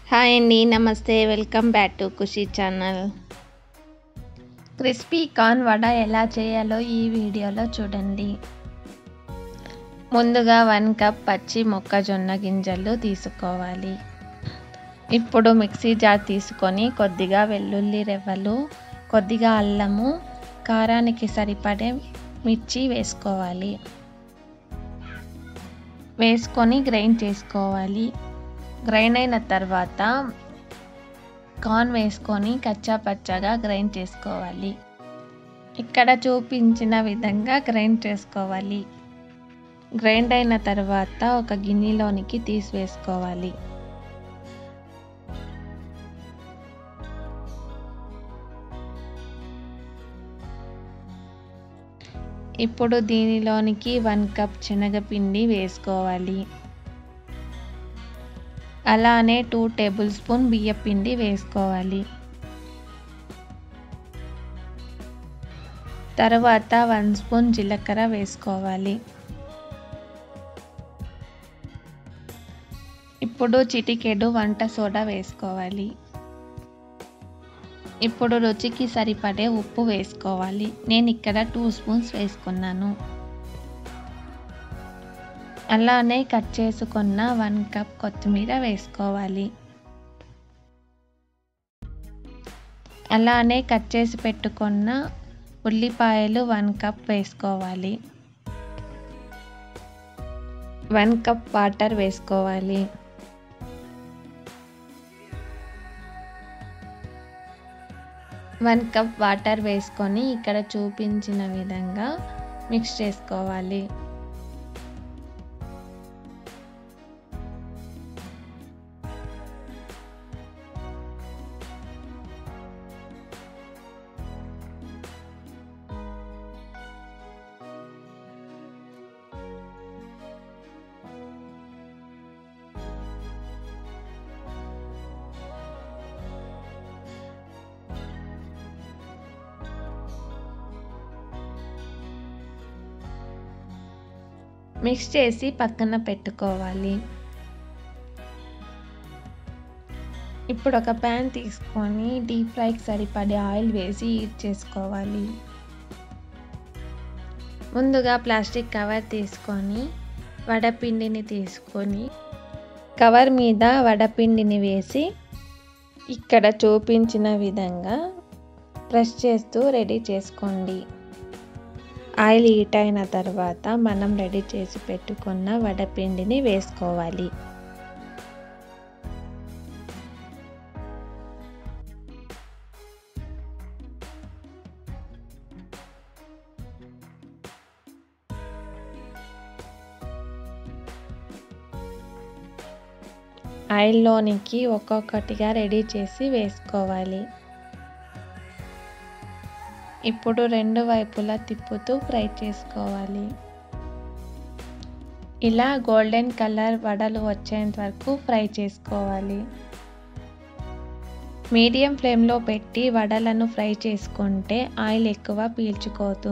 hi అండి నమస్తే welcome back to Khushi channel crispy corn vada ఎలా చేయాలో ఈ వీడియోలో చూడండి ముందుగా వన్ కప్ పచ్చి మొక్కజొన్న గింజలు తీసుకోవాలి ఇప్పుడు మిక్సీ జార్ తీసుకొని కొద్దిగా వెల్లుల్లి రెవ్వలు కొద్దిగా అల్లము కారానికి సరిపడే మిర్చి వేసుకోవాలి వేసుకొని గ్రైండ్ చేసుకోవాలి గ్రైండ్ అయిన తర్వాత కార్న్ వేసుకొని కచ్చా పచ్చగా గ్రైండ్ చేసుకోవాలి ఇక్కడ చూపించిన విధంగా గ్రైండ్ చేసుకోవాలి గ్రైండ్ అయిన తర్వాత ఒక గిన్నెలోనికి తీసివేసుకోవాలి ఇప్పుడు దీనిలోనికి వన్ కప్ శనగపిండి వేసుకోవాలి అలానే టూ టేబుల్ స్పూన్ బియ్యపిండి వేసుకోవాలి తర్వాత వన్ స్పూన్ జీలకర్ర వేసుకోవాలి ఇప్పుడు చిటికెడు వంట సోడా వేసుకోవాలి ఇప్పుడు రుచికి సరిపడే ఉప్పు వేసుకోవాలి నేను ఇక్కడ టూ స్పూన్స్ వేసుకున్నాను అలానే కట్ చేసుకున్న వన్ కప్ కొత్తిమీర వేసుకోవాలి అలానే కట్ చేసి పెట్టుకున్న ఉల్లిపాయలు వన్ కప్ వేసుకోవాలి వన్ కప్ వాటర్ వేసుకోవాలి వన్ కప్ వాటర్ వేసుకొని ఇక్కడ చూపించిన విధంగా మిక్స్ చేసుకోవాలి మిక్స్ చేసి పక్కన పెట్టుకోవాలి ఇప్పుడు ఒక ప్యాన్ తీసుకొని డీప్ ఫ్రైకి సరిపడే ఆయిల్ వేసి హీట్ చేసుకోవాలి ముందుగా ప్లాస్టిక్ కవర్ తీసుకొని వడపిండిని తీసుకొని కవర్ మీద వడపిండిని వేసి ఇక్కడ చూపించిన విధంగా ప్రెస్ చేస్తూ రెడీ చేసుకోండి ఆయిల్ హీట్ అయిన తర్వాత మనం రెడీ చేసి పెట్టుకున్న వడపిండిని వేసుకోవాలి ఆయిల్లోనికి ఒక్కొక్కటిగా రెడీ చేసి వేసుకోవాలి ఇప్పుడు రెండు వైపులా తిప్పుతూ ఫ్రై చేసుకోవాలి ఇలా గోల్డెన్ కలర్ వడలు వచ్చేంత వరకు ఫ్రై చేసుకోవాలి మీడియం ఫ్లేమ్లో పెట్టి వడలను ఫ్రై చేసుకుంటే ఆయిల్ ఎక్కువ పీల్చుకోదు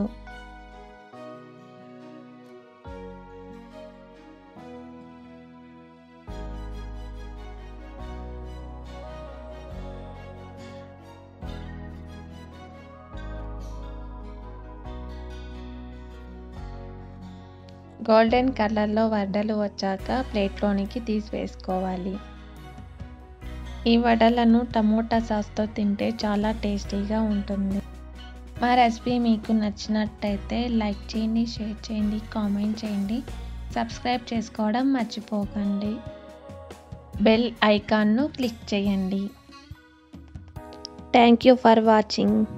గోల్డెన్ కలర్లో వడలు వచ్చాక ప్లేట్లోనికి తీసివేసుకోవాలి ఈ వడలను టమోటా సాస్తో తింటే చాలా టేస్టీగా ఉంటుంది మా రెసిపీ మీకు నచ్చినట్టయితే లైక్ చేయండి షేర్ చేయండి కామెంట్ చేయండి సబ్స్క్రైబ్ చేసుకోవడం మర్చిపోకండి బెల్ ఐకాన్ను క్లిక్ చేయండి థ్యాంక్ యూ ఫర్ వాచింగ్